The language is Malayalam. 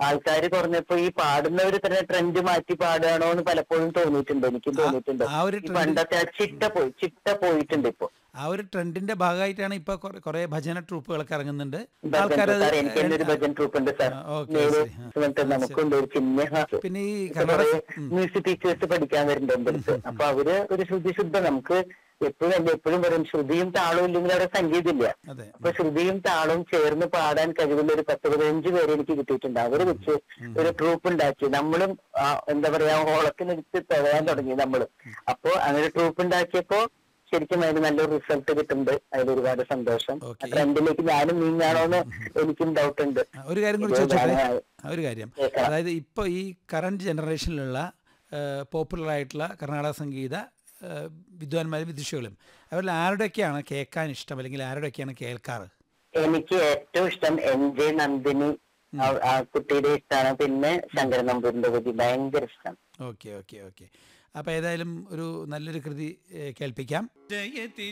ആൾക്കാർ കുറഞ്ഞപ്പോ ഈ പാടുന്നവർ തന്നെ ട്രെൻഡ് മാറ്റി പാടുകയാണോ എന്ന് പലപ്പോഴും തോന്നിയിട്ടുണ്ട് എനിക്കും തോന്നിയിട്ടുണ്ട് ആ ഒരു ഈ trend- പണ്ടത്തെ ആ ചിട്ട പോയി ചിട്ട പോയിട്ടുണ്ട് ഇപ്പൊ ആ ഒരു ട്രെൻഡിന്റെ ഭാഗമായിട്ടാണ് ഇപ്പൊ കുറെ- കുറെ ഭജന ട്രൂപ്പുകളൊക്കെ ഇറങ്ങുന്നുണ്ട് ഭജൻ ആൾക്കാരത് സാർ എനിക്ക് തന്നെ ഒരു ഭജൻ ട്രൂപ്പ് ഉണ്ട് സാർ ആ, ഓക്കേ, നേര് ശരി. ആ. എന്നിട്ട് നമുക്കുണ്ട് ഒരു ചിഹ്ന ക്ലാസ് പിന്നെ ഈ ഇപ്പൊ കർണാടക കുറെ മ്യൂസിക് ടീച്ചേഴ്സ് പഠിക്കാൻ വരുന്നുണ്ട് എന്റെ അടുത്ത് അപ്പൊ അവര് ഒരു ശ്രുതി ശുദ്ധ നമുക്ക് എപ്പോഴും അല്ല എപ്പോഴും പറയും ശ്രുതിയും താളവും ഇല്ലെങ്കിൽ അവിടെ സംഗീതമില്ല അതെ അപ്പൊ ശ്രുതിയും താളവും ചേർന്ന് പാടാൻ കഴിവുള്ള ഒരു പത്ത് പതിനഞ്ച് പേര് എനിക്ക് കിട്ടിയിട്ടുണ്ട് അവര് വെച്ച് ഒരു ട്രൂപ്പ് ഉണ്ടാക്കി നമ്മളും ആ, എന്താ പറയാ ഓളത്തിനെടുത്ത് തഴയാൻ തുടങ്ങി നമ്മള് അപ്പോ അങ്ങനെ ട്രൂപ്പ് ഉണ്ടാക്കിയപ്പോ ശരിക്കും അതിന് നല്ലൊരു റിസൾട്ട് കിട്ടുന്നുണ്ട് അതിൽ ഒരുപാട് സന്തോഷം Okay. ട്രെൻഡിലേക്ക് ഞാനും നീങ്ങാണോന്ന് എനിക്കും ഡൗട്ട് ഉണ്ട് ആ, ഒരു കാര്യം കൂടി ഇത് ചോദിച്ചോട്ടെ ഞാൻ- ആ, ഒരു കാര്യം കേൾക്കാം. അതായത് ഇപ്പോൾ ഈ കറണ്ട് ജനറേഷനിലുള്ള പോപ്പുലർ ആയിട്ടുള്ള കർണാടക സംഗീത ആ, വിദ്വാൻമാരും വിദുഷികളും അവരിൽ ആരുടെയൊക്കെയാണ് കേൾക്കാൻ ഇഷ്ടം അല്ലെങ്കിൽ ആരുടെയൊക്കെയാണ് കേൾക്കാറ് എനിക്ക് ഏറ്റവും ഇഷ്ടം എൻ ജെ നന്ദിനി ആ- ആ കുട്ടിയുടെ ഇഷ്ടമാണ് പിന്നെ ശങ്കരൻ നമ്പൂരിന്റെ കുട്ടി ഭയങ്കര ഇഷ്ടം ഓക്കെ ഓക്കെ ഓക്കെ അപ്പോൾ ഏതായാലും ഒരു നല്ലൊരു കൃതി ഏ, കേൾപ്പിക്കാം ജയതി